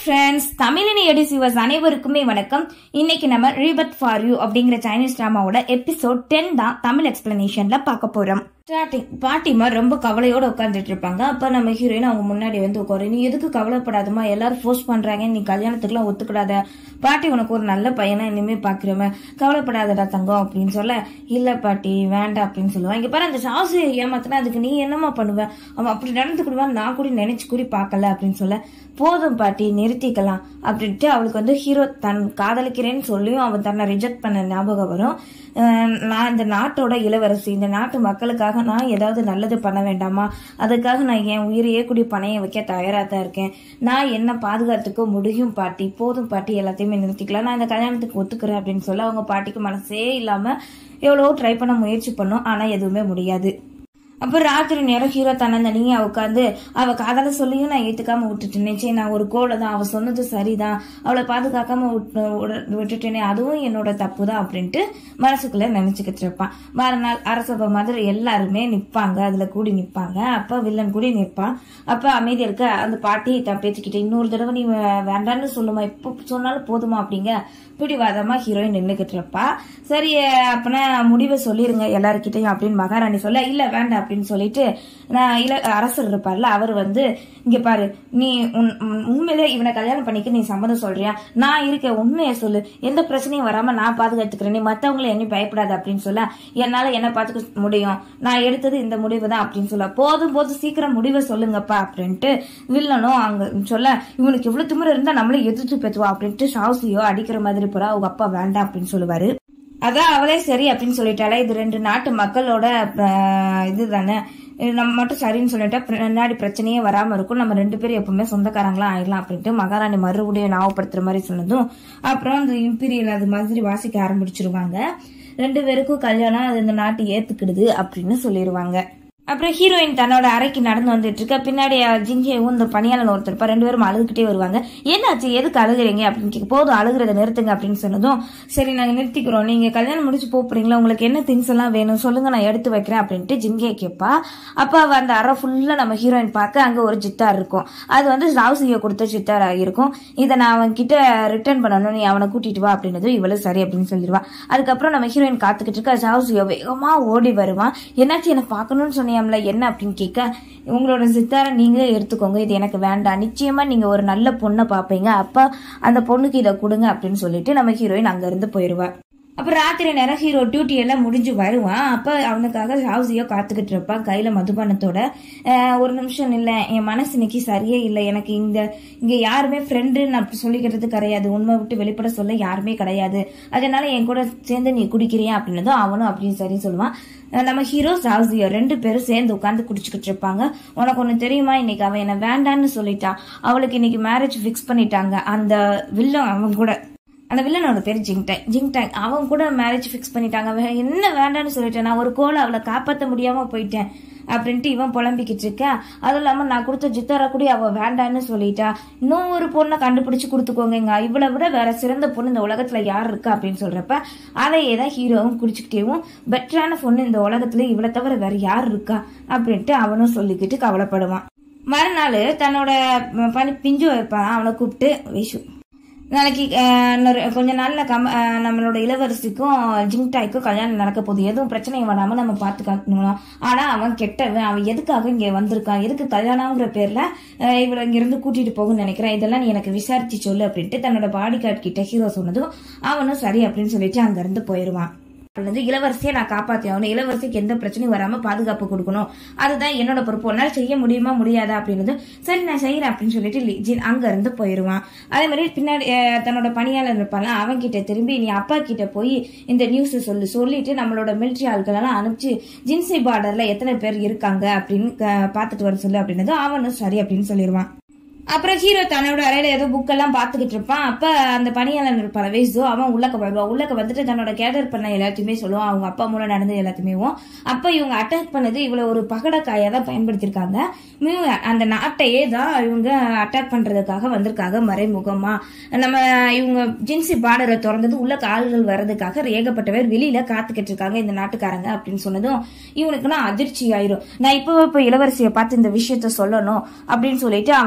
Friends Tamilini எடிசிவர்ஸ் அனைவருக்குமே வணக்கம் இன்னைக்கு நம்ம ரீபத் ஃபார் யூ அப்படிங்கிற சைனீஸ் டிராமாவோட எபிசோட் டென் தான் தமிழ் எக்ஸ்பிளனேஷன்ல பார்க்க போறோம் ஸ்டார்டிங் பாட்டிமா ரொம்ப கவலையோட உட்காந்துட்டு இருப்பாங்க அப்ப நம்ம ஹீரோயின் அவங்க முன்னாடி வந்து உட்காரு நீ எதுக்கு கவலைப்படாதமா எல்லாரும் ஃபோர்ஸ் பண்றாங்க நீ கல்யாணத்துக்குலாம் ஒத்துக்கிடாத பாட்டி உனக்கு ஒரு நல்ல பையனா இனிமே பாக்குறவன் கவலைப்படாதடா தங்கம் அப்படின்னு சொல்ல இல்ல பாட்டி வேண்டாம் அப்படின்னு சொல்லுவான் இங்க பாரு அந்த சாசு ஏமாத்தினா அதுக்கு நீ என்னமா பண்ணுவ அவன் அப்படி நடந்துக்கிடுவான் நான் கூட நினைச்சு கூட பார்க்கல அப்படின்னு சொல்ல போதும் பாட்டி நிறுத்திக்கலாம் அப்படின்ட்டு அவளுக்கு வந்து ஹீரோ தன் காதலிக்கிறேன்னு சொல்லியும் அவன் தன்னை ரிஜெக்ட் பண்ண ஞாபகம் வரும் அஹ் நான் இந்த நாட்டோட இளவரசி இந்த நாட்டு மக்களுக்காக நான் ஏதாவது நல்லது பண்ண வேண்டாமா அதுக்காக நான் என் உயிரையே கூடி பணைய வைக்க தயாரா தான் இருக்கேன் நான் என்ன பாதுகாத்துக்க முடியும் பாட்டி போதும் பாட்டி எல்லாத்தையுமே நிறுத்திக்கலாம் நான் இந்த கல்யாணத்துக்கு ஒத்துக்கிறேன் அப்படின்னு சொல்ல அவங்க பாட்டிக்கு மனசே இல்லாம எவ்வளவோ ட்ரை பண்ண முயற்சி பண்ணோம் ஆனா எதுவுமே முடியாது அப்போ ராத்திரி நேரம் ஹீரோ தன்னந்தனியா உட்காந்து அவ காதல சொல்லியும் நான் ஏத்துக்காம விட்டுட்டேனே சரி நான் ஒரு கோலை தான் அவ சொன்னது சரிதான் அவளை பாதுகாக்காம விட்டு- விட- விட்டுட்டேனே அதுவும் என்னோட தப்பு தான் அப்படின்ட்டு மனசுக்குள்ள நினைச்சுக்கிட்டு இருப்பான் மறுநாள் அரசபை மாதிரி எல்லாருமே நிப்பாங்க அதுல கூடி நிப்பாங்க அப்ப வில்லன் கூடி நிப்பான் அப்ப அமைதியா இருக்க அந்த பாட்டி தான் பேச்சுக்கிட்டு இன்னொரு தடவை நீ வே- வேண்டான்னு சொல்லுமா எப்போ சொன்னாலும் போதுமா அப்படிங்க பிடிவாதமா ஹீரோயின் நின்னுக்கிட்டு இருப்பா சரி அப்பனா முடிவை சொல்லிருங்க எல்லாருக்கிட்டையும் அப்படின்னு மகாராணி சொல்ல இல்ல வேண்டாம் அப்படின்னு சொல்லிட்டு நான் இள அரசர் இருப்பார்ல அவர் வந்து இங்க பாரு நீ உன்- உன்- உண்மையிலே இவனை கல்யாணம் பண்ணிக்க நீ சம்மதம் சொல்றியா நான் இருக்க உண்மையை சொல்லு எந்த பிரச்சனையும் வராம நான் பாதுகாத்துக்கிறேன் நீ மத்தவங்கள என்ன பயப்படாத அப்படின்னு சொல்ல என்னால என்ன பாத்துக்க முடியும் நான் எடுத்தது இந்த முடிவு தான் அப்படின்னு சொல்ல போதும் போதும் சீக்கிரம் முடிவை சொல்லுங்கப்பா அப்படின்ட்டு வில்லனும் அங்க சொல்ல இவனுக்கு இவ்வளவு திமிரு இருந்தா நம்மளே எதிர்த்து பேத்துவா அப்படின்ட்டு ஷாசியோ அடிக்கிற மாதிரி போறா அவங்க அப்பா வேண்டாம் அப்படின்னு சொல்லுவாரு அதான் அவளே சரி அப்படின்னு சொல்லிட்டாலே இது ரெண்டு நாட்டு மக்களோட அஹ், இதுதானே இது நம்ம மட்டும் சரின்னு சொல்லிட்டா பின்னாடி பிரச்சனையே வராம இருக்கும் நம்ம ரெண்டு பேரும் எப்பவுமே சொந்தக்காரங்களா ஆயிடலாம் அப்படின்ட்டு மகாராணி மறுபடியும் ஞாபகப்படுத்துற மாதிரி சொன்னதும் அப்புறம் அந்த இம்பீரியல் அது மாதிரி வாசிக்க ஆரம்பிச்சிருவாங்க ரெண்டு பேருக்கும் கல்யாணம் அது இந்த நாட்டு ஏத்துக்கிடுது அப்படின்னு சொல்லிடுவாங்க அப்புறம் ஹீரோயின் தன்னோட அறைக்கு நடந்து வந்துட்டு இருக்க பின்னாடி ஜிங்கேவும் இந்த பணியாளன் ஒருத்தர் இருப்பா. ரெண்டு பேரும் அழுதுகிட்டே வருவாங்க என்னாச்சு எதுக்கு அழுகுறீங்க அப்படின்னு கேட்க போதும் அழுகுறத நிறுத்துங்க அப்படின்னு சொன்னதும் சரி நாங்க நிறுத்திக்கிறோம் நீங்க கல்யாணம் முடிச்சு போறீங்களா உங்களுக்கு என்ன திங்ஸ் எல்லாம் வேணும் சொல்லுங்க நான் எடுத்து வைக்கிறேன் அப்படின்ட்டு ஜிங்கே கேட்பா அப்ப அவ அந்த அறை ஃபுல்லா நம்ம ஹீரோயின் பார்க்க அங்க ஒரு ஜித்தார் இருக்கும் அது வந்து ராவுசியோ கொடுத்த ஜித்தாரா இருக்கும் இதை நான் அவன் கிட்ட ரிட்டர்ன் பண்ணணும் நீ அவனை கூட்டிட்டு வா அப்படின்னதும் இவளும் சரி அப்படின்னு சொல்லிடுவா அதுக்கப்புறம் நம்ம ஹீரோயின் காத்துக்கிட்டு இருக்க ராவுசியோ வேகமா ஓடி வருவான் என்னாச்சு என்ன பார்க்கணும்னு சொன்னியாம்ல என்ன அப்படின்னு கேட்க உங்களோட சித்தாரை நீங்களே எடுத்துக்கோங்க இது எனக்கு வேண்டாம் நிச்சயமா நீங்க ஒரு நல்ல பொண்ணை பார்ப்பீங்க அப்ப அந்த பொண்ணுக்கு இதை கொடுங்க அப்படின்னு சொல்லிட்டு நம்ம ஹீரோயின் அங்க இருந்து போயிருவா அப்புறம் ராத்திரி நேரம் ஹீரோ டியூட்டி எல்லாம் முடிஞ்சு வருவான் அப்ப அவனுக்காக ஹவுசியோ காத்துக்கிட்டு இருப்பான் கையில மதுபானத்தோட அஹ், ஒரு நிமிஷம் இல்ல என் மனசு இன்னைக்கு சரியே இல்லை எனக்கு இந்த இங்க யாருமே ஃப்ரெண்டுன்னு அப்படி சொல்லிக்கிறது கிடையாது உண்மை விட்டு வெளிப்பட சொல்ல யாருமே கிடையாது அதனால என் கூட சேர்ந்து நீ குடிக்கிறியா அப்படின்னதும் அவனும் அப்படின்னு சரி சொல்லுவான் அஹ், நம்ம ஹீரோ சாவ்சியோ ரெண்டு பேரும் சேர்ந்து உட்காந்து குடிச்சுக்கிட்டு இருப்பாங்க உனக்கு ஒண்ணு தெரியுமா இன்னைக்கு அவன் என்ன வேண்டான்னு சொல்லிட்டான் அவளுக்கு இன்னைக்கு மேரேஜ் ஃபிக்ஸ் பண்ணிட்டாங்க அந்த வில்லம் அவன் கூட அந்த வில்லனோட பேர் ஜிங்டாங் ஜிங்டாங் அவன் கூட மேரேஜ் ஃபிக்ஸ் பண்ணிட்டாங்க அவன் என்ன வேண்டான்னு சொல்லிட்டேன் நான் ஒரு கோலை அவளை காப்பாற்ற முடியாம போயிட்டேன் அப்படின்ட்டு இவன் புலம்பிக்கிட்டு இருக்க அதுவும் இல்லாம நான் கொடுத்த ஜித்தாரா கூட அவ வேண்டான்னு சொல்லிட்டா இன்னும் ஒரு பொண்ணை கண்டுபிடிச்சு கொடுத்துக்கோங்க இவளை விட வேற சிறந்த பொண்ணு இந்த உலகத்துல யார் இருக்கா அப்படின்னு சொல்றப்ப அதையே தான் ஹீரோவும் குடிச்சுக்கிட்டேவும் பெட்டரான பொண்ணு இந்த உலகத்துல இவளை தவிர வேற யார் இருக்கா அப்படின்ட்டு அவனும் சொல்லிக்கிட்டு கவலைப்படுவான் மறுநாள் தன்னோட பனி பிஞ்சு வைப்பான் அவனை கூப்பிட்டு வைஷு நாளைக்கு அஹ், இன்னொரு கொஞ்ச நாள்ல கம் அஹ், நம்மளோட இளவரசிக்கும் ஜிங்டாய்க்கும் கல்யாணம் நடக்க போகுது எதுவும் பிரச்சனை வராம நம்ம பாத்துக்கணும் ஆனா அவன் கெட்டவன் அவன் எதுக்காக இங்க வந்திருக்கான் எதுக்கு கல்யாணம்ங்கிற பேர்ல அஹ், இவளை இங்க இருந்து கூட்டிட்டு போகும்னு நினைக்கிறேன் இதெல்லாம் நீ எனக்கு விசாரிச்சு சொல்லு அப்படின்ட்டு தன்னோட பாடி கார்டு கிட்ட ஹீரோ சொன்னதும் அவனும் சரி அப்படின்னு சொல்லிட்டு அங்க இருந்து போயிருவான் வந்து இளவரசியை நான் காப்பாத்தி ஆகணும் இளவரசிக்கு எந்த பிரச்சனையும் வராம பாதுகாப்பு கொடுக்கணும் அதுதான் என்னோட பொறுப்பு உன்னால செய்ய முடியுமா முடியாதா அப்படின்னது சரி நான் செய்யறேன் அப்படின்னு சொல்லிட்டு லி- ஜின் அங்க இருந்து போயிருவான் அதே மாதிரி பின்னாடி அஹ், தன்னோட பணியாளர் இருப்பாங்க அவன் கிட்ட திரும்பி நீ அப்பா கிட்ட போய் இந்த நியூஸ் சொல்லு சொல்லிட்டு நம்மளோட மிலிட்ரி ஆட்கள் எல்லாம் அனுப்பிச்சு ஜின்சி பார்டர்ல எத்தனை பேர் இருக்காங்க அப்படின்னு க- பார்த்துட்டு வர சொல்லு அப்படின்னது அவனும் சரி அப்படின்னு சொல்லிடுவான் அப்புறம் ஹீரோ தன்னோட அறையில ஏதோ புக் எல்லாம் பாத்துக்கிட்டு இருப்பான் அப்ப அந்த பணியாளர் இருப்பான் வேஸ்தோ அவன் உள்ளக்க வருவான் உள்ளக்க வந்துட்டு தன்னோட கேதர் பண்ண எல்லாத்தையுமே சொல்லுவான் அவங்க அப்பா மூலம் நடந்தது எல்லாத்தையுமே அப்ப இவங்க அட்டாக் பண்ணது இவ்வளவு ஒரு பகடக்காயா தான் பயன்படுத்தியிருக்காங்க மிகவும் அந்த நாட்டையே தான் இவங்க அட்டாக் பண்றதுக்காக வந்திருக்காங்க மறைமுகமா நம்ம இவங்க ஜின்சி பார்டரை திறந்தது உள்ள கால்கள் வர்றதுக்காக ஏகப்பட்ட பேர் வெளியில காத்துக்கிட்டு இருக்காங்க இந்த நாட்டுக்காரங்க அப்படின்னு சொன்னதும் இவனுக்குன்னா அதிர்ச்சி ஆயிரும் நான் இப்போ இப்போ இளவரசியை பார்த்து இந்த விஷயத்த சொல்லணும் அப்படின்னு சொல்லிட்டு அவன் அங்க இருந்து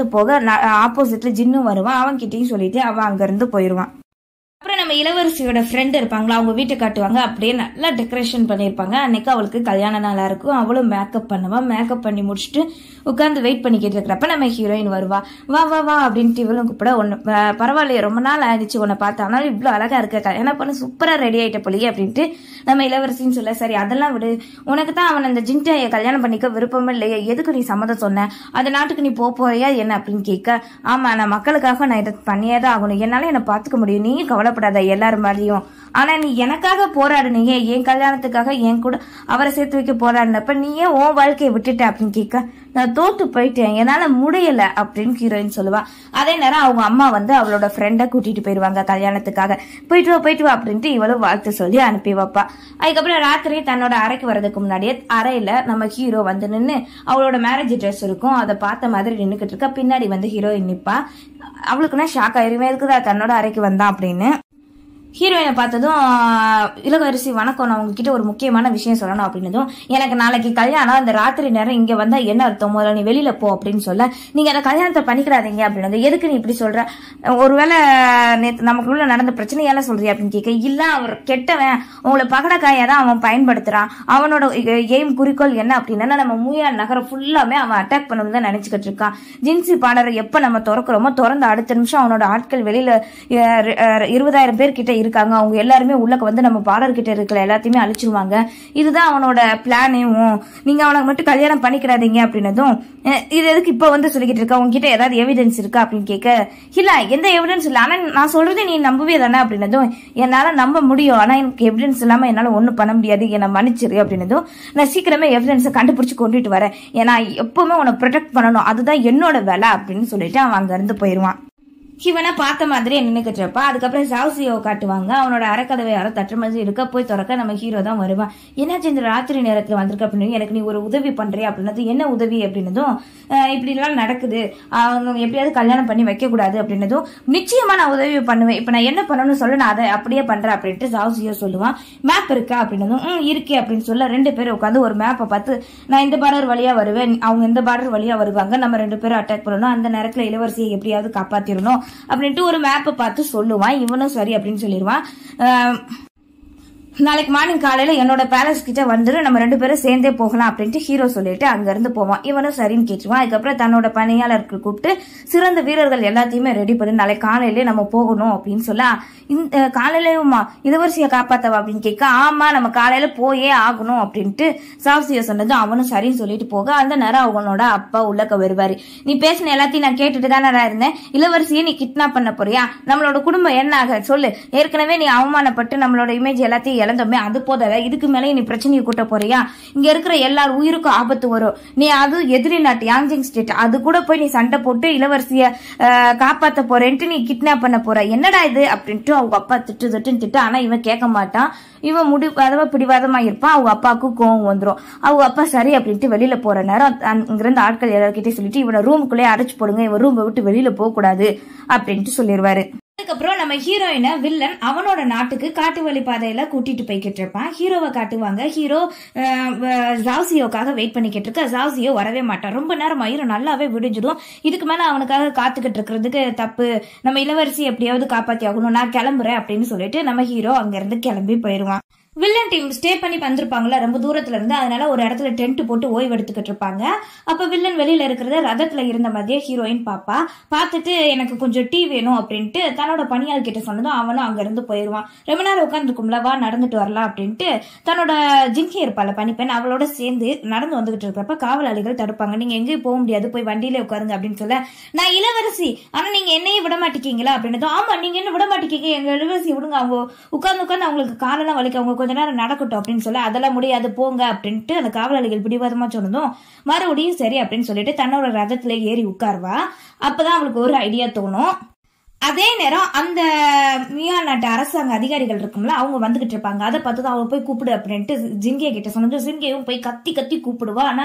போக ஆப்போசிட்ல ஜின்னும் வருவான் அவன் கிட்டயும் சொல்லிட்டு அவன் அங்க இருந்து போயிருவான் அப்புறம் நம்ம இளவரசியோட ஃப்ரெண்ட் இருப்பாங்களா அவங்க வீட்டை காட்டுவாங்க அப்படியே நல்லா டெக்கரேஷன் பண்ணியிருப்பாங்க அன்னைக்கு அவளுக்கு கல்யாண நாளா இருக்கும் அவளும் மேக்கப் பண்ணுவா மேக்கப் பண்ணி முடிச்சுட்டு உட்காந்து வெயிட் பண்ணிக்கிட்டு இருக்கிறப்ப நம்ம ஹீரோயின் வருவா வா வா வா அப்படின்ட்டு இவளும் கூப்பிட ஒன்று பரவாயில்லையே ரொம்ப நாள் ஆயிடுச்சு உன்னை பார்த்தா ஆனாலும் இவ்வளோ அழகா இருக்க கல்யாணம் பண்ண சூப்பரா ரெடி ஆயிட்ட போலியே அப்படின்ட்டு நம்ம இளவரசின்னு சொல்ல சரி அதெல்லாம் விடு உனக்கு தான் அவன் அந்த ஜின்டையை கல்யாணம் பண்ணிக்க விருப்பமே இல்லையே எதுக்கு நீ சம்மதம் சொன்ன அந்த நாட்டுக்கு நீ போக போறியா என்ன அப்படின்னு கேட்க ஆமா நான் மக்களுக்காக நான் இதை பண்ணியே தான் ஆகணும் என்னால என்னை பார்த்துக்க முடியும் நீயும் கவலைப்படாத எல்லாரும் மாதிரியும் ஆனா நீ எனக்காக போராடுனீங்க என் கல்யாணத்துக்காக என் கூட அவரை சேர்த்து வைக்க போராடினப்ப நீ ஏன் உன் வாழ்க்கையை விட்டுட்ட அப்படின்னு கேட்க நான் தோத்து போயிட்டேன் என்னால முடியல அப்படின்னு ஹீரோயின் சொல்லுவா அதே நேரம் அவங்க அம்மா வந்து அவளோட ஃப்ரெண்டை கூட்டிட்டு போயிருவாங்க கல்யாணத்துக்காக போயிட்டு வா போயிட்டு வா அப்படின்ட்டு இவளும் வாழ்த்து சொல்லி அனுப்பி வைப்பா அதுக்கப்புறம் ராத்திரி தன்னோட அறைக்கு வர்றதுக்கு முன்னாடியே அறையில நம்ம ஹீரோ வந்து நின்று அவளோட மேரேஜ் ட்ரெஸ் இருக்கும் அதை பார்த்த மாதிரி நின்றுக்கிட்டு இருக்கா பின்னாடி வந்து ஹீரோயின் நிப்பா அவளுக்குன்னா ஷாக் ஆயிருமே இருக்குதா தன்னோட அறைக்கு வந்தான் அப்படின்னு ஹீரோயினை பார்த்ததும் இளவரசி வணக்கம் நான் உங்ககிட்ட ஒரு முக்கியமான விஷயம் சொல்லணும் அப்படின்னதும் எனக்கு நாளைக்கு கல்யாணம் அந்த ராத்திரி நேரம் இங்க வந்தா என்ன அர்த்தம் முதல்ல நீ வெளியில போ அப்படின்னு சொல்ல நீங்க அந்த கல்யாணத்தை பண்ணிக்கிறாதீங்க அப்படின்னது எதுக்கு நீ இப்படி சொல்ற ஒருவேளை நேத்து நமக்குள்ள நடந்த பிரச்சனையெல்லாம் சொல்றியா அப்படின்னு கேட்க இல்ல அவர் கெட்டவன் உங்களை பகடக்காயா தான் அவன் பயன்படுத்துறான் அவனோட எய்ம் குறிக்கோள் என்ன அப்படின்னா நம்ம மூயா நகரம் ஃபுல்லாமே அவன் அட்டாக் பண்ணணும் தான் நினைச்சுக்கிட்டு இருக்கான் ஜின்சி பாடரை எப்ப நம்ம திறக்கிறோமோ திறந்த அடுத்த நிமிஷம் அவனோட ஆட்கள் வெளியில அஹ், அஹ், இருபதாயிரம் பேர் கிட்ட இருக்காங்க அவங்க எல்லாருமே உள்ளக்க வந்து நம்ம பார்டர் கிட்ட இருக்கிற எல்லாத்தையுமே அழிச்சிருவாங்க இதுதான் அவனோட பிளானேவும் நீங்க அவனை மட்டும் கல்யாணம் பண்ணிக்கிறாதீங்க அப்படின்னதும் அஹ், இது எதுக்கு இப்ப வந்து சொல்லிக்கிட்டு இருக்க உங்ககிட்ட ஏதாவது எவிடன்ஸ் இருக்கா அப்படின்னு கேட்க இல்ல எந்த எவிடன்ஸ் இல்ல ஆனா நான் சொல்றதை நீ நம்பவே தானே அப்படின்னதும் என்னால நம்ப முடியும் ஆனா எனக்கு எவிடன்ஸ் இல்லாம என்னால ஒண்ணும் பண்ண முடியாது என்னை மன்னிச்சிரு அப்படின்னதும் நான் சீக்கிரமே எவிடன்ஸை கண்டுபிடிச்சு கொண்டுட்டு வரேன் ஏன்னா எப்பவுமே உன்னை ப்ரொடெக்ட் பண்ணணும் அதுதான் என்னோட வேலை அப்படின்னு சொல்லிட்டு அவன் அங்க இருந்து போயிருவான் இவனை பார்த்த மாதிரியே நின்னுக்கிட்டு இருப்பா அதுக்கப்புறம் சாவ்சியோ காட்டுவாங்க அவனோட அறக்கதவை யாரோ தட்டுற மாதிரி இருக்க போய் திறக்க நம்ம ஹீரோ தான் வருவான் என்னாச்சு இந்த ராத்திரி நேரத்துல வந்திருக்க அப்படின்னு எனக்கு நீ ஒரு உதவி பண்றியா அப்படின்னது என்ன உதவி அப்படின்னதும் "அஹ், இப்படி எல்லாம் நடக்குது அவங்க எப்படியாவது கல்யாணம் பண்ணி வைக்க கூடாது அப்படின்னதும் நிச்சயமா நான் உதவி பண்ணுவேன் இப்ப நான் என்ன பண்ணணும்னு சொல்ல நான் அதை அப்படியே பண்றேன் அப்படின்ட்டு சாவ்சியோ சொல்லுவான் மேப் இருக்கா அப்படின்னதும் ம் இருக்கே அப்படின்னு சொல்ல ரெண்டு பேரும் உட்காந்து ஒரு மேப்பை பார்த்து நான் இந்த பார்டர் வழியா வருவேன் அவங்க இந்த பார்டர் வழியா வருவாங்க நம்ம ரெண்டு பேரும் அட்டாக் பண்ணணும் அந்த நேரத்துல இளவரசியை எப்படியாவது காப்பாத்திரணும் அப்படின்ட்டு ஒரு மேப்பை பார்த்து சொல்லுவான் இவனும் சரி அப்படின்னு சொல்லிடுவான் ஆஹ் நாளைக்கு மார்னிங் காலையில என்னோட பேலஸ் கிட்ட வந்துரு நம்ம ரெண்டு பேரும் சேர்ந்தே போகலாம் அப்படின்ட்டு ஹீரோ சொல்லிட்டு அங்க இருந்து போவான் இவனும் சரின்னு கேட்டுருவான் அதுக்கப்புறம் தன்னோட பணியாளருக்கு கூப்பிட்டு சிறந்த வீரர்கள் எல்லாத்தையுமே ரெடி பண்ணி நாளைக்கு காலையிலே நம்ம போகணும் அப்படின்னு சொல்ல இந்த காலையிலயுமா இளவரசியை காப்பாத்தவா அப்படின்னு கேட்க ஆமா நம்ம காலையில போயே ஆகணும் அப்படின்ட்டு சாவசிய சொன்னது அவனும் சரின்னு சொல்லிட்டு போக அந்த நேரம் அவனோட அப்பா உள்ளக்க வருவாரு நீ பேசின எல்லாத்தையும் நான் கேட்டுட்டு தானே இருந்தேன் இளவரசியை நீ கிட்னாப் பண்ண போறியா நம்மளோட குடும்பம் என்ன ஆக சொல்லு ஏற்கனவே நீ அவமானப்பட்டு நம்மளோட இமேஜ் எல்லாத்தையும் இழந்தோமே அது போதாத இதுக்கு மேலே நீ பிரச்சனையை கூட்ட போறியா இங்க இருக்கிற எல்லார் உயிருக்கும் ஆபத்து வரும் நீ அது எதிரி நாட்டு யாங்ஜிங் ஸ்டேட் அது கூட போய் நீ சண்டை போட்டு இளவரசிய அஹ், காப்பாத்த போறேன்ட்டு நீ கிட்னாப் பண்ண போற என்னடா இது அப்படின்ட்டு அவங்க அப்பா திட்டு திட்டுன்னு திட்டு ஆனா இவன் கேட்க மாட்டான் இவன் முடி அதவ பிடிவாதமா இருப்பான் அவங்க அப்பாவுக்கு கோவம் வந்துரும் அவங்க அப்பா சரி அப்படின்ட்டு வெளியில போற நேரம் அங்கிருந்து ஆட்கள் எல்லார்கிட்டயும் சொல்லிட்டு இவனை ரூமுக்குள்ளே அடைச்சு போடுங்க இவன் ரூமை விட்டு வெளியில போக கூடாது அப்படின்ட்டு சொல்லிடுவாரு அதுக்கப்புறம் நம்ம ஹீரோயினை வில்லன் அவனோட நாட்டுக்கு காட்டு வழி பாதையில கூட்டிட்டு போய்கிட்டு இருப்பான் ஹீரோவை காட்டுவாங்க ஹீரோ ஜாவ்சியோக்காக வெயிட் பண்ணிக்கிட்டு இருக்க ஜாவ்சியோ வரவே மாட்டான் ரொம்ப நேரம் ஆயிரும் நல்லாவே விடிஞ்சிடும் இதுக்கு மேல அவனுக்காக காத்துக்கிட்டு இருக்கிறதுக்கு தப்பு நம்ம இளவரசி எப்படியாவது காப்பாத்தி ஆகணும் நான் கிளம்புறேன் அப்படின்னு சொல்லிட்டு நம்ம ஹீரோ அங்க இருந்து கிளம்பி போயிருவான் வில்லன் டீம் ஸ்டே பண்ணி வந்திருப்பாங்கல்ல ரொம்ப தூரத்துல இருந்து அதனால ஒரு இடத்துல டென்ட் போட்டு ஓய்வு எடுத்துக்கிட்டு இருப்பாங்க அப்ப வில்லன் வெளியில இருக்கிறத ரதத்துல இருந்த மாதிரியே ஹீரோயின் பாப்பா பார்த்துட்டு எனக்கு கொஞ்சம் டீ வேணும் அப்படின்ட்டு தன்னோட பணியாள் கிட்ட சொன்னதும் அவனும் அங்க இருந்து போயிருவான் ரொம்ப நேரம் உட்காந்துருக்கும்ல வா நடந்துட்டு வரலாம் அப்படின்ட்டு தன்னோட ஜிங்கி இருப்பாள் பனிப்பெண் அவளோட சேர்ந்து நடந்து வந்துகிட்டு இருக்கிறப்ப காவலாளிகள் தடுப்பாங்க நீங்க எங்கேயும் போக முடியாது போய் வண்டியில உட்காருங்க அப்படின்னு சொல்ல நான் இளவரசி ஆனா நீங்க என்னையே விட மாட்டேங்கீங்களா அப்படின்னதும் ஆமா நீங்க என்ன விட மாட்டேங்க எங்க இளவரசி விடுங்க அவங்க உட்கார்ந்து உட்கார்ந்து அவங்களுக்கு காலெல்லாம் வலிக்க அவங்க கொஞ்ச நேரம் நடக்கட்டும் அப்படின்னு சொல்ல அதெல்லாம் முடியாது போங்க அப்படின்ட்டு அந்த காவலாளிகள் பிடிவாதமா சொன்னதும் மறுபடியும் சரி அப்படின்னு சொல்லிட்டு தன்னோட ரதத்துல ஏறி உட்காருவா அப்பதான் அவளுக்கு ஒரு ஐடியா தோணும் அதே நேரம் அந்த மியா நாட்டு அரசாங்க அதிகாரிகள் இருக்கும்ல அவங்க வந்துகிட்டு இருப்பாங்க அதை பார்த்து தான் அவ போய் கூப்பிடு அப்படின்ட்டு ஜின்கே கிட்ட சொன்னது ஜின்கேவும் போய் கத்தி கத்தி கூப்பிடுவா ஆனா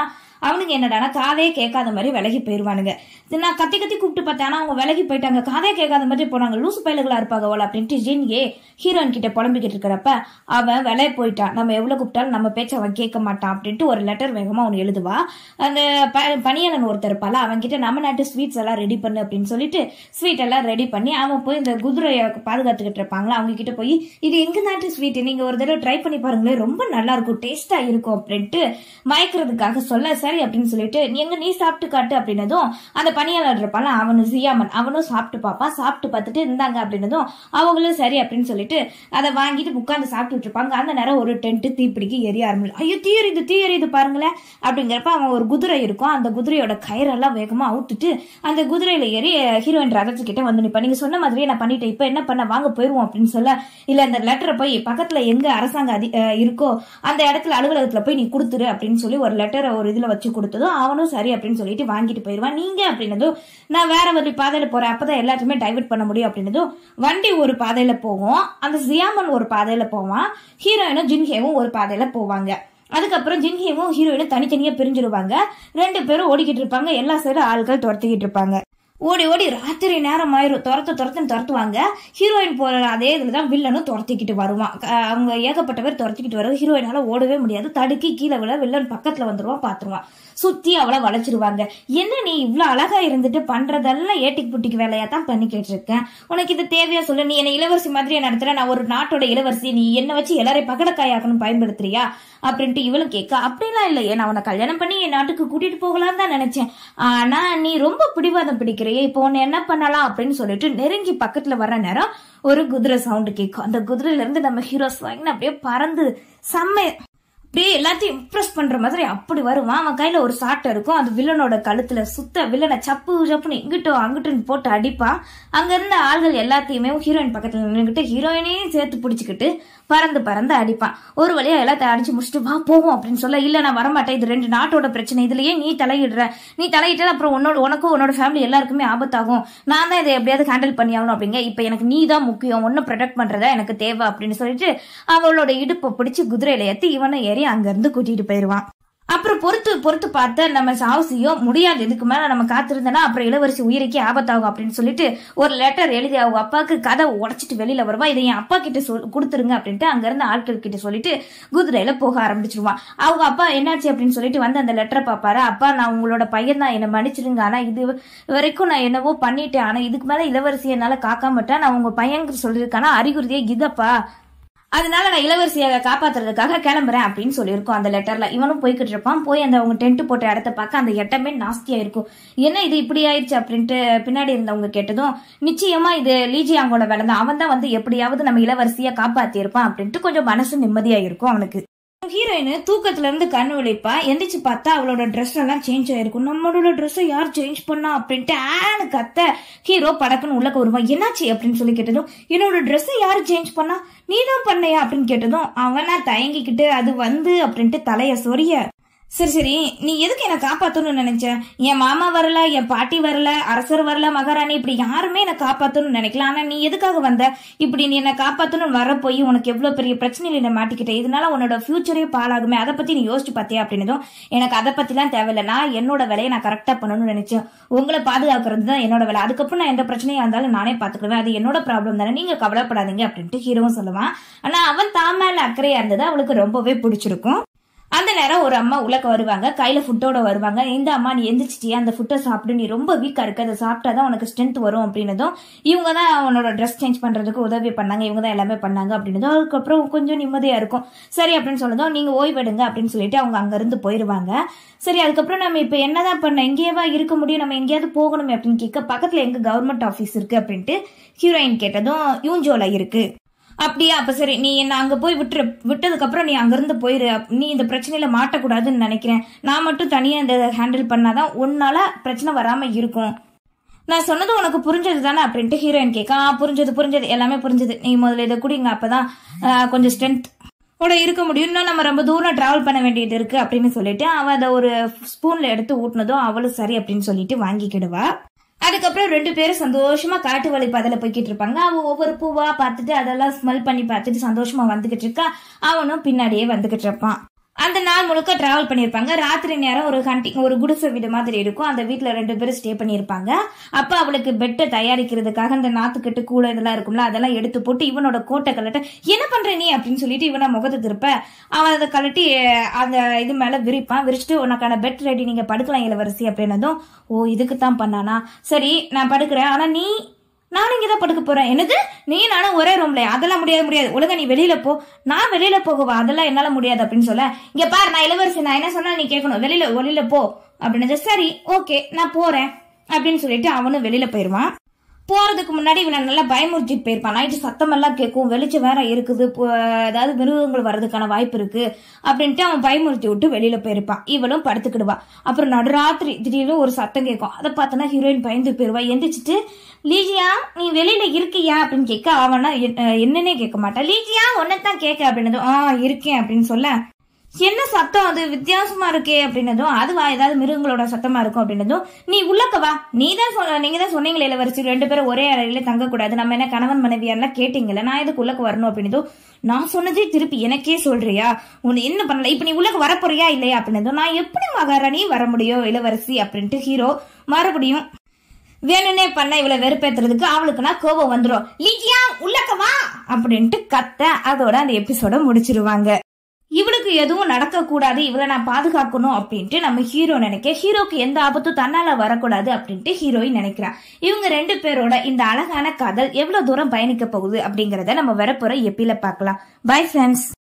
அவனுக்கு என்னடானா காதே கேட்காத மாதிரி விலகி போயிருவானுங்க இது நான் கத்தி கத்தி கூப்பிட்டு பார்த்தேன் ஆனா அவங்க விலகி போயிட்டாங்க காதே கேட்காத மாதிரி போனாங்க லூசு பயலுகளா இருப்பாங்க அவள் அப்படின்ட்டு ஜின் ஏ ஹீரோயின் கிட்ட புலம்பிக்கிட்டு இருக்கிறப்ப அவன் விலைய போயிட்டான் நம்ம எவ்வளவு கூப்பிட்டாலும் நம்ம பேச்ச அவன் கேட்க மாட்டான் அப்படின்ட்டு ஒரு லெட்டர் வேகமா அவன் எழுதுவா அந்த ப- பணியாளன் ஒருத்தர் இருப்பால அவன் கிட்ட நம்ம நாட்டு ஸ்வீட்ஸ் எல்லாம் ரெடி பண்ணு அப்படின்னு சொல்லிட்டு ஸ்வீட் எல்லாம் ரெடி பண்ணி அவன் போய் இந்த குதிரையை பாதுகாத்துக்கிட்டு இருப்பாங்களா அவங்க கிட்ட போய் இது எங்க நாட்டு ஸ்வீட் நீங்க ஒரு தடவை ட்ரை பண்ணி பாருங்களேன் ரொம்ப நல்லா இருக்கும் டேஸ்டா இருக்கும் அப்படின்ட்டு மயக்கிறதுக்காக சொல்ல சரி அப்படின்னு சொல்லிட்டு நீ எங்க நீ சாப்பிட்டு காட்டு அப்படின்னதும் அந்த பணியாளர் இருப்பால அவனு சியாமன் அவனும் சாப்பிட்டு பார்ப்பான் சாப்பிட்டு பார்த்துட்டு இருந்தாங்க அப்படின்னதும் அவங்களும் சரி அப்படின்னு சொல்லிட்டு அதை வாங்கிட்டு உட்காந்து சாப்பிட்டுட்டு இருப்பாங்க அந்த நேரம் ஒரு டென்ட் தீப்பிடிக்கு எரிய ஆரம்பிச்சு ஐயோ தீ எரியுது தீ எரியுது பாருங்களேன் அப்படிங்கிறப்ப அவன் ஒரு குதிரை இருக்கும் அந்த குதிரையோட கயிறெல்லாம் வேகமா அவுத்துட்டு அந்த குதிரையில ஏறி ஹீரோயின் ரதத்துக்கிட்ட வந்து நிப்பா நீங்க சொன்ன மாதிரியே நான் பண்ணிட்டேன் இப்ப என்ன பண்ண வாங்க போயிருவோம் அப்படின்னு சொல்ல இல்ல அந்த லெட்டரை போய் பக்கத்துல எங்க அரசாங்க அதி அஹ் இருக்கோ அந்த இடத்துல அலுவலகத்துல போய் நீ கொடுத்துரு அப்படின்னு சொல்லி ஒரு லெட்டரை ஒரு இதுல வச்சு கொடுத்ததும் அவனும் சரி அப்படின்னு சொல்லிட்டு வாங்கிட்டு போயிருவான் நீங்க அப்படின்னதும் நான் வேற ஒரு பாதையில போறேன் அப்பதான் எல்லாத்தையுமே டைவர்ட் பண்ண முடியும் அப்படின்னதும் வண்டி ஒரு பாதையில போகும் அந்த ஜியாமன் ஒரு பாதையில போவான் ஹீரோயினும் ஜின்ஹேவும் ஒரு பாதையில போவாங்க அதுக்கப்புறம் ஜின்ஹேவும் ஹீரோயினும் தனித்தனியா பிரிஞ்சிருவாங்க ரெண்டு பேரும் ஓடிக்கிட்டு இருப்பாங்க எல்லா சைடும் ஆட்கள் துரத்திக்கிட்டு இருப்பாங்க ஓடி ஓடி ராத்திரி நேரம் ஆயிரும் துரத்து துரத்துன்னு துரத்துவாங்க ஹீரோயின் போற அதே இதுல தான் வில்லனும் துரத்திக்கிட்டு வருவான் க- அவங்க ஏகப்பட்ட பேர் துரத்திக்கிட்டு வர ஹீரோயினால ஓடவே முடியாது தடுக்கி கீழே விழ வில்லன் பக்கத்துல வந்துருவான் பாத்துருவான் சுத்தி அவளை வளைச்சிருவாங்க என்ன நீ இவ்ளோ அழகா இருந்துட்டு பண்றதெல்லாம் ஏட்டிக்கு புட்டிக்கு வேலையா தான் பண்ணிக்கிட்டு இருக்கேன் உனக்கு இது தேவையா சொல்லு நீ என்ன இளவரசி மாதிரியே நடத்துற நான் ஒரு நாட்டோட இளவரசி நீ என்ன வச்சு எல்லாரையும் பகடக்காயாக்கணும் பயன்படுத்துறியா அப்படின்ட்டு இவளும் கேட்க அப்படிலாம் இல்லையே நான் உன்னை கல்யாணம் பண்ணி என் நாட்டுக்கு கூட்டிட்டு போகலான்னு தான் நினைச்சேன் ஆனா நீ ரொம்ப பிடிவாதம் பிடிக்கிறியே இப்போ உன்னை என்ன பண்ணலாம் அப்படின்னு சொல்லிட்டு நெருங்கி பக்கத்துல வர நேரம் ஒரு குதிரை சவுண்டு கேட்கும் அந்த குதிரையில இருந்து நம்ம ஹீரோ ஸ்வாங் அப்படியே பறந்து செம்ம அப்படியே எல்லாத்தையும் இம்ப்ரெஸ் பண்ற மாதிரி அப்படி வருவான் அவன் கையில ஒரு சாட்டை இருக்கும் அது வில்லனோட கழுத்துல சுத்த வில்லனை சப்பு சப்புன்னு இங்கிட்டோ அங்கிட்டுன்னு போட்டு அடிப்பான் அங்க இருந்த ஆள்கள் எல்லாத்தையுமே ஹீரோயின் பக்கத்துல நின்றுக்கிட்டு ஹீரோயினையும் சேர்த்து பிடிச்சிக்கிட்டு பறந்து பறந்து அடிப்பான் ஒரு வழியா எல்லாத்தையும் அடிச்சு முடிச்சுட்டு வா போவோம் அப்படின்னு சொல்ல இல்ல நான் வரமாட்டேன் இது ரெண்டு நாட்டோட பிரச்சனை இதுலயே நீ தலையிடுற நீ தலையிட்டா அப்புறம் உன்னோட உனக்கும் உன்னோட ஃபேமிலி எல்லாருக்குமே ஆபத்தாகும் நான் தான் இதை எப்படியாவது ஹேண்டில் பண்ணி ஆகணும் அப்படிங்க இப்ப எனக்கு நீ தான் முக்கியம் ஒன்னும் ப்ரொடெக்ட் பண்றதா எனக்கு தேவை அப்படின்னு சொல்லிட்டு அவளோட இடுப்பை பிடிச்சு குதிரையில ஏத்தி இவனை ஏறி அங்க இருந்து கூட்டிட்டு போயிருவான் அப்புறம் பொறுத்து பொறுத்து பார்த்த நம்ம சாவசியோ முடியாது இதுக்கு மேல நம்ம காத்திருந்தனா அப்புறம் இளவரசி உயிருக்கே ஆபத்தாகும் அப்படின்னு சொல்லிட்டு ஒரு லெட்டர் எழுதி அவங்க அப்பாவுக்கு கதை உடைச்சிட்டு வெளியில வருவா இதை என் அப்பா கிட்ட சொல் கொடுத்துருங்க அப்படின்ட்டு அங்க இருந்த ஆட்கள் கிட்ட சொல்லிட்டு குதிரையில போக ஆரம்பிச்சிருவான் அவங்க அப்பா என்னாச்சு அப்படின்னு சொல்லிட்டு வந்து அந்த லெட்டரை பாப்பாரு அப்பா நான் உங்களோட பையன் தான் என்னை மன்னிச்சிருங்க ஆனா இது வரைக்கும் நான் என்னவோ பண்ணிட்டேன் ஆனா இதுக்கு மேல இளவரசி என்னால காக்காம விட்டா நான் உங்க பையனுக்கு சொல்லியிருக்கேன்னா அறிகுறியே இதப்பா அதனால நான் இளவரசியாக காப்பாத்துறதுக்காக கிளம்புறேன் அப்படின்னு சொல்லியிருக்கோம் அந்த லெட்டர்ல இவனும் போய்கிட்டு இருப்பான் போய் அந்த அவங்க டென்ட் போட்ட இடத்த பார்க்க அந்த இடமே நாஸ்தியா இருக்கும் என்ன இது இப்படி ஆயிடுச்சு அப்படின்ட்டு பின்னாடி இருந்தவங்க கேட்டதும் நிச்சயமா இது லீஜியாங்கோட வேலை தான் அவன் தான் வந்து எப்படியாவது நம்ம இளவரசியா காப்பாத்தி இருப்பான் அப்படின்ட்டு கொஞ்சம் மனசு நிம்மதியா இருக்கும் அவனுக்கு ஹீரோயின் தூக்கத்துல இருந்து கண்ணு விழிப்பா எந்திரிச்சு பார்த்தா அவளோட ட்ரெஸ் எல்லாம் சேஞ்ச் ஆயிருக்கும் நம்மளோட ட்ரெஸ்ஸை யார் சேஞ்ச் பண்ணா அப்படின்ட்டு ஆனு கத்த ஹீரோ படக்குன்னு உள்ளக்க வருவான் என்னாச்சு அப்படின்னு சொல்லி கேட்டதும் என்னோட ட்ரெஸ்ஸை யார் சேஞ்ச் பண்ணா நீ தான் பண்ணையா அப்படின்னு கேட்டதும் அவனா தயங்கிக்கிட்டு அது வந்து அப்படின்ட்டு தலைய சொரிய சரி சரி நீ எதுக்கு என்ன காப்பாத்தணும்னு நினைச்ச என் மாமா வரல என் பாட்டி வரல அரசர் வரல மகாராணி இப்படி யாருமே என்ன காப்பாத்தணும்னு நினைக்கல ஆனா நீ எதுக்காக வந்த இப்படி நீ என்ன காப்பாத்தணும்னு வர போய் உனக்கு எவ்வளவு பெரிய பிரச்சனையில என்ன மாட்டிக்கிட்ட இதனால உன்னோட ஃபியூச்சரே பாழாகுமே அதை பத்தி நீ யோசிச்சு பார்த்தியா அப்படின்னதும் எனக்கு அதை பத்திலாம் தேவையில்ல நான் என்னோட வேலையை நான் கரெக்டா பண்ணணும்னு நினைச்சேன் உங்களை பாதுகாக்கிறது தான் என்னோட வேலை அதுக்கப்புறம் நான் எந்த பிரச்சனையா இருந்தாலும் நானே பாத்துக்குவேன் அது என்னோட ப்ராப்ளம் தானே நீங்க கவலைப்படாதீங்க அப்படின்ட்டு ஹீரோவும் சொல்லுவான் ஆனா அவன் தான் மேல அக்கறையா இருந்தது அவளுக்கு ரொம்பவே பிடிச்சிருக்கும் அந்த நேரம் ஒரு அம்மா உலக்க வருவாங்க கையில ஃபுட்டோட வருவாங்க இந்த அம்மா நீ எந்திரிச்சிட்டியா அந்த ஃபுட்டை சாப்பிட்டு நீ ரொம்ப வீக்கா இருக்கு அதை சாப்பிட்டாதான் உனக்கு ஸ்ட்ரென்த் வரும் அப்படின்னதும் இவங்க தான் அவனோட ட்ரெஸ் சேஞ்ச் பண்றதுக்கு உதவி பண்ணாங்க இவங்க தான் எல்லாமே பண்ணாங்க அப்படின்னதும் அதுக்கப்புறம் கொஞ்சம் நிம்மதியா இருக்கும் சரி அப்படின்னு சொன்னதும் நீங்க ஓய்வெடுங்க அப்படின்னு சொல்லிட்டு அவங்க அங்க இருந்து போயிருவாங்க சரி அதுக்கப்புறம் நம்ம இப்ப என்னதான் பண்ண இங்கேயேவா இருக்க முடியும் நம்ம எங்கேயாவது போகணுமே அப்படின்னு கேட்க பக்கத்துல எங்க கவர்மெண்ட் ஆஃபீஸ் இருக்கு அப்படின்ட்டு ஹீரோயின் கேட்டதும் யூஞ்சோல இருக்கு அப்படியா அப்ப சரி நீ என்ன அங்க போய் விட்டுரு விட்டதுக்கு அப்புறம் நீ அங்கிருந்து போயிரு அப்- நீ இந்த பிரச்சனையில மாட்டக்கூடாதுன்னு நினைக்கிறேன் நான் மட்டும் தனியா இந்த ஹேண்டில் பண்ணாதான் உன்னால பிரச்சனை வராம இருக்கும் நான் சொன்னது உனக்கு புரிஞ்சது தானே அப்படின்ட்டு ஹீரோயின் கேட்க ஆ புரிஞ்சது புரிஞ்சது எல்லாமே புரிஞ்சது நீ முதல்ல இதை குடிங்க அப்பதான் ஆ, கொஞ்சம் ஸ்ட்ரென்த் ஓட இருக்க முடியும் இன்னும் நம்ம ரொம்ப தூரம் டிராவல் பண்ண வேண்டியது இருக்கு அப்படின்னு சொல்லிட்டு அவ அதை ஒரு ஸ்பூன்ல எடுத்து ஊட்டினதும் அவளும் சரி அப்படின்னு சொல்லிட்டு வாங்கிக்கிடுவா அதுக்கப்புறம் ரெண்டு பேரும் சந்தோஷமா காட்டு வழி பாதையில போய்கிட்டு இருப்பாங்க அவ ஒவ்வொரு பூவா பார்த்துட்டு அதெல்லாம் ஸ்மெல் பண்ணி பார்த்துட்டு சந்தோஷமா வந்துகிட்டு இருக்கா அவனும் பின்னாடியே வந்துகிட்டு இருப்பான் அந்த நாள் முழுக்க டிராவல் பண்ணியிருப்பாங்க ராத்திரி நேரம் ஒரு ஹண்டிங் ஒரு குடிசை வீடு மாதிரி இருக்கும் அந்த வீட்ல ரெண்டு பேரும் ஸ்டே பண்ணியிருப்பாங்க அப்ப அவளுக்கு பெட்டை தயாரிக்கிறதுக்காக அந்த நாத்துக்கட்டு கூடை இதெல்லாம் இருக்கும்ல அதெல்லாம் எடுத்து போட்டு இவனோட கோட்டை கலட்ட என்ன பண்ற நீ அப்படின்னு சொல்லிட்டு இவனை முகத்தை திருப்ப அவன் அதை கலட்டி அஹ், அந்த இது மேல விரிப்பான் விரிச்சிட்டு உனக்கான பெட் ரெடி நீங்க படுக்கலாம் இளவரசி அப்படின்னதும் ஓ இதுக்கு தான் பண்ணானா சரி நான் படுக்கிறேன் ஆனா நீ நானும் இங்கே தான் படுக்க போறேன் என்னது நீ நானும் ஒரே ரூம்ல அதெல்லாம் முடியாது முடியாது ஒழுங்கா நீ வெளியில போ நான் வெளியில போகவா அதெல்லாம் என்னால முடியாது அப்படின்னு சொல்ல இங்க பாரு நான் இளவரசி நான் என்ன சொன்னா நீ கேட்கணும் வெளியில வெளியில போ அப்படின்னு சரி ஓகே நான் போறேன் அப்படின்னு சொல்லிட்டு அவனும் வெளியில போயிருவான் போறதுக்கு முன்னாடி இவனை நல்லா பயமுறுத்திட்டு போயிருப்பான் நைட்டு சத்தமெல்லாம் கேட்கும் வெளிச்சம் வேற இருக்குது போ- ஏதாவது மிருகங்கள் வர்றதுக்கான வாய்ப்பு இருக்கு அப்படின்ட்டு அவன் பயமுறுத்தி விட்டு வெளியில போயிருப்பான் இவளும் படுத்துக்கிடுவா அப்புறம் நடுராத்திரி திடீர்னு ஒரு சத்தம் கேட்கும் அதை பார்த்தோன்னா ஹீரோயின் பயந்து போயிருவா எந்திரிச்சிட்டு லீஜியா நீ வெளியில இருக்கியா அப்படின்னு கேட்க அவனா என்- அஹ் என்னன்னே கேட்க மாட்டான் லீஜியா உன்னைத்தான் கேட்க அப்படின்னதும் ஆ இருக்கேன் அப்படின்னு சொல்ல என்ன சத்தம் அது வித்தியாசமா இருக்கே அப்படின்னதும் அதுவா ஏதாவது மிருகங்களோட சத்தமா இருக்கும் அப்படின்னதும் நீ உள்ளக்க வா நீ தான் சொன்ன நீங்க தான் சொன்னீங்களே இளவரசி ரெண்டு பேரும் ஒரே அறையில தங்க கூடாது நம்ம என்ன கணவன் மனைவியாரெல்லாம் கேட்டீங்கல்ல நான் எதுக்கு உள்ளக்க வரணும் அப்படின்னதும் நான் சொன்னதே திருப்பி எனக்கே சொல்றியா உன்னை என்ன பண்ணல இப்ப நீ உள்ளக்க வரப்போறியா இல்லையா அப்படின்னதும் நான் எப்படி மகாராணி வர முடியும் இளவரசி அப்படின்ட்டு ஹீரோ மறுபடியும் வேணும்னே பண்ண இவளை வெறுப்பேத்துறதுக்கு அவளுக்குனா கோபம் வந்துடும் லிஜியா உள்ளக்க வா அப்படின்ட்டு கத்த அதோட அந்த எபிசோட முடிச்சிருவாங்க இவளுக்கு எதுவும் நடக்க கூடாது இவளை நான் பாதுகாக்கணும் அப்படின்ட்டு நம்ம ஹீரோ நினைக்க ஹீரோக்கு எந்த ஆபத்தும் தன்னால வரக்கூடாது அப்படின்ட்டு ஹீரோயின் நினைக்கிறா இவங்க ரெண்டு பேரோட இந்த அழகான காதல் எவ்வளவு தூரம் பயணிக்க போகுது அப்படிங்கறத நம்ம வரப்போற எப்பில பார்க்கலாம் பை ஃப்ரெண்ட்ஸ்